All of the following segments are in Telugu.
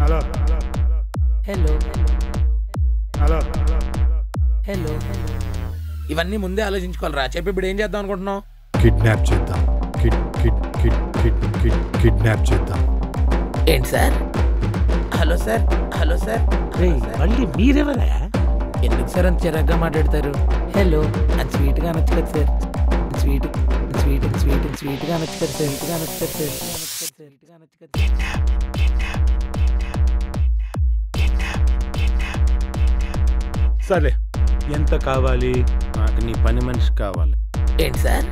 హలో హలో హలో హలో ఇవన్నీ ముందే ఆలోచించుకోవాలిరా చెప్పి ఇప్పుడు ఏం చేద్దాం అనుకుంటున్నావు కిడ్నాప్ చేద్దాం kid kid kid kid kid kidnap చేద్దాం ఏంటి sir hello sir hello sir మళ్ళీ మీరెవరా ఎందుకు సార్ అంత చిరాగ్గా మాట్లాడతారు హలో అది స్వీట్గా అనొచ్చు కదా సార్ స్వీట్ స్వీట్ స్వీట్ స్వీట్గా అనొచ్చు కదా సార్ స్వీట్గా అనొచ్చు కదా సార్ స్వీట్గా అనొచ్చు కదా సార్ సరే ఎంత కావాలి నాకు నీ పని మనిషి కావాలి ఏంటి సార్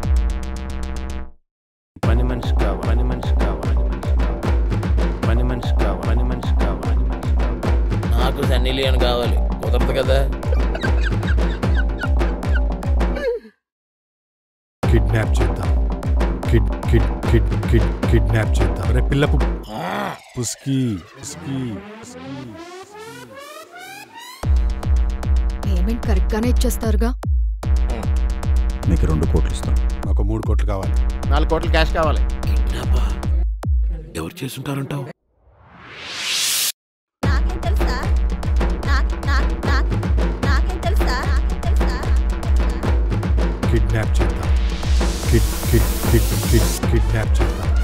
పని మనిషి కావాలి పని మనిషి కావాలి పని మనిషి కావాలి పని మనిషి కావాలి పని మనిషి కావాలి నాకు సన్నీ లియోన్ కావాలి కుదరదు కదా కిడ్నాప్ చేద్దాం kid kid kid kid kidnap చేద్దాం రే పిల్లకు పుస్కి పుస్కి పుస్కి. పేమెంట్ కరెక్ట్ గానే ఇచ్చేస్తారుగా మీకు రెండు కోట్లు ఇస్తాం నాకు మూడు కోట్లు కావాలి నాలుగు కోట్లు క్యాష్ కావాలి ఎవరు చేస్తుంటారంటావు నాకేం తెలుసా నాకు నాకు నాకు నాకేం తెలుసా నాకేం తెలుసా కిడ్నాప్ చేద్దాం kid kid kid kid kidnap చేద్దాం